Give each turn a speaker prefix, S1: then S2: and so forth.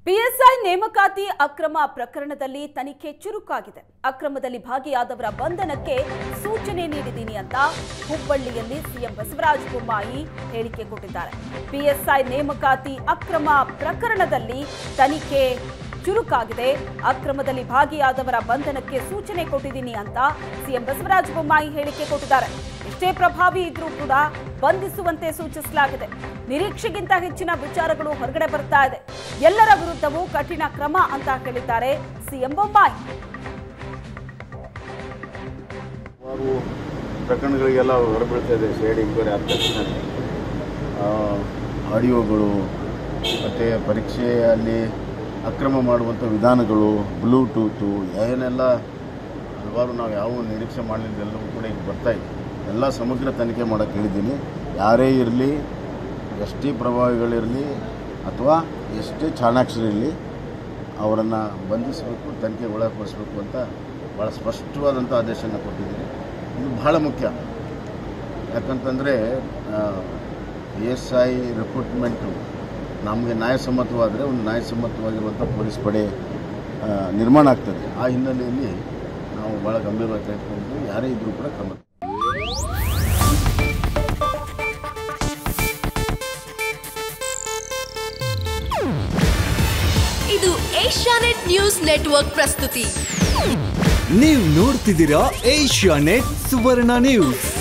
S1: PSI ನೇಮಕಾತಿ ಅಕ್ರಮ ಪ್ರಕರಣದಲ್ಲಿ ತನಿಖೆ ಚುರುಕಾಗಿದೆ ಅಕ್ರಮದಲ್ಲಿ ಭಾಗಿಯಾದವರ ಬಂಧನಕ್ಕೆ ಸೂಚನೆ ನೀಡಿದ್ದೀನಿ ಅಂತ ಹುಬ್ಬಳ್ಳಿಯಲ್ಲಿ ಸಿಎಂ ಬಸವರಾಜ ಬೊಮ್ಮಾಯಿ ಹೇಳಿಕೆ ಕೊಟ್ಟಿದ್ದಾರೆ ಪಿಎಸ್ಐ ನೇಮಕಾತಿ ಅಕ್ರಮ ಪ್ರಕರಣದಲ್ಲಿ ತನಿಖೆ ಚುರುಕಾಗಿದೆ ಅಕ್ರಮದಲ್ಲಿ ಭಾಗಿಯಾದವರ ಬಂಧನಕ್ಕೆ ಸೂಚನೆ ಕೊಟ್ಟಿದ್ದೀನಿ ಅಂತ ಸಿಎಂ ಬಸವರಾಜ ಬೊಮ್ಮಾಯಿ ಹೇಳಿಕೆ ಕೊಟ್ಟಿದ್ದಾರೆ ಎಷ್ಟೇ ಪ್ರಭಾವಿ ಇದ್ರೂ ಕೂಡ ಬಂಧಿಸುವಂತೆ ಸೂಚಿಸಲಾಗಿದೆ ನಿರೀಕ್ಷೆಗಿಂತ ಹೆಚ್ಚಿನ ವಿಚಾರಗಳು ಹೊರಗಡೆ ಬರ್ತಾ ಇದೆ ಎಲ್ಲರ ವಿರುದ್ಧವೂ ಕಠಿಣ ಕ್ರಮ ಅಂತ ಹೇಳಿದ್ದಾರೆ ಸಿಎಂ ಬೊಮ್ಮಾಯಿ
S2: ಹಲವಾರು ಪ್ರಕರಣಗಳಿಗೆಲ್ಲ ಹೊರಬೀಳ್ತಾ ಇದೆ ಸಿ ಐ ಡಿ ಎಂಕ್ವೈರಿ ಆದ ತಕ್ಷಣ ಆ, ಆಡಿಯೋಗಳು ಮತ್ತು ಪರೀಕ್ಷೆಯಲ್ಲಿ ಅಕ್ರಮ ಮಾಡುವಂಥ ವಿಧಾನಗಳು ಬ್ಲೂಟೂತು ಏನೆಲ್ಲ ಹಲವಾರು ನಾವು ಯಾವ ನಿರೀಕ್ಷೆ ಮಾಡಲಿದ್ದೆಲ್ಲವೂ ಕೂಡ ಈಗ ಬರ್ತಾ ಇದೆ ಎಲ್ಲ ಸಮಗ್ರ ತನಿಖೆ ಮಾಡೋಕ್ಕೆ ಹೇಳಿದ್ದೀನಿ ಯಾರೇ ಇರಲಿ ಎಷ್ಟೇ ಪ್ರಭಾವಿಗಳಿರಲಿ ಅಥವಾ ಎಷ್ಟೇ ಚಾಣಾಕ್ಷರಿರಲಿ ಅವರನ್ನು ಬಂಧಿಸಬೇಕು ತನಿಖೆಗೆ ಒಳಪಡಿಸಬೇಕು ಅಂತ ಭಾಳ ಸ್ಪಷ್ಟವಾದಂಥ ಆದೇಶನ ಕೊಟ್ಟಿದ್ದೀನಿ ಇದು ಬಹಳ ಮುಖ್ಯ ಯಾಕಂತಂದರೆ ಪಿ ಎಸ್ ಐ ರಿಕ್ರೂಟ್ಮೆಂಟು ನಮಗೆ ನ್ಯಾಯಸಮ್ಮತವಾದರೆ ಒಂದು ನ್ಯಾಯಸಮ್ಮತವಾಗಿರುವಂಥ ಪೊಲೀಸ್ ಪಡೆ ಆ, ನಿರ್ಮಾಣ ಆಗ್ತದೆ ಆ ಹಿನ್ನೆಲೆಯಲ್ಲಿ ನಾವು ಭಾಳ ಗಂಭೀರವಾಗಿ ತೆಗೆದುಕೊಂಡು ಯಾರೇ ಇದ್ದರೂ ಕೂಡ ಕ್ರಮ
S3: ಇದು ಏಷ್ಯಾನೆಟ್ ನ್ಯೂಸ್ ನೆಟ್ವರ್ಕ್ ಪ್ರಸ್ತುತಿ
S4: ನೀವು ನೋಡ್ತಿದ್ದೀರಾ ಏಷ್ಯಾ ನೆಟ್ ಸುವರ್ಣ ನ್ಯೂಸ್